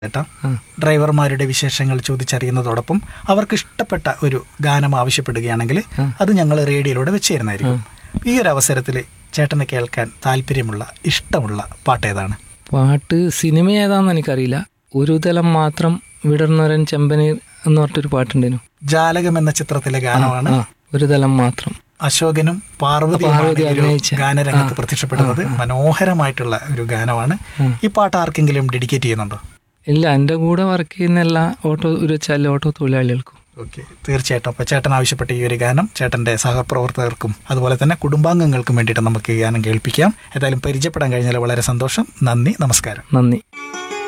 ചേട്ടാ ഡ്രൈവർമാരുടെ വിശേഷങ്ങൾ ചോദിച്ചറിയുന്നതോടൊപ്പം അവർക്ക് ഇഷ്ടപ്പെട്ട ഒരു ഗാനം ആവശ്യപ്പെടുകയാണെങ്കിൽ അത് ഞങ്ങൾ റേഡിയോയിലൂടെ വെച്ച് തരുന്നതായിരിക്കും ഈ ഒരു അവസരത്തിൽ ചേട്ടനെ കേൾക്കാൻ താല്പര്യമുള്ള ഇഷ്ടമുള്ള പാട്ട് ഏതാണ് പാട്ട് സിനിമ ഏതാന്ന് എനിക്കറിയില്ല ഒരു തലം മാത്രം വിടർന്നൊരൻ ചെമ്പനീർ എന്ന് പറഞ്ഞിട്ടൊരു പാട്ടുണ്ടായിരുന്നു ജാലകം എന്ന ചിത്രത്തിലെ ഗാനമാണ് ആ ഒരു തലം മാത്രം അശോകനും പാർവതിയുമാണ് പാർവതി ഈ ഒരു അഭിനയിച്ച. ഗാനരംഗത്ത് പ്രത്യക്ഷപ്പെടുന്നത് മനോഹരമായിട്ടുള്ള ഒരു ഗാനമാണ് ഈ പാട്ട് ആർക്കെങ്കിലും ഡെഡിക്കേറ്റ് ചെയ്യുന്നുണ്ടോ ഇല്ല എൻ്റെ കൂടെ വർക്ക് ചെയ്യുന്ന എല്ലാ ഓട്ടോ ഒരു വെച്ചാൽ ഓട്ടോ തൊഴിലാളികൾക്കും ഓക്കെ തീർച്ചയായിട്ടും അപ്പോൾ ചേട്ടൻ ആവശ്യപ്പെട്ട ഈ ഒരു ഗാനം ചേട്ടൻ്റെ സഹപ്രവർത്തകർക്കും അതുപോലെ തന്നെ കുടുംബാംഗങ്ങൾക്കും വേണ്ടിയിട്ട് നമുക്ക് ഈ ഗാനം കേൾപ്പിക്കാം ഏതായാലും പരിചയപ്പെടാൻ കഴിഞ്ഞാൽ വളരെ സന്തോഷം നന്ദി നമസ്കാരം നന്ദി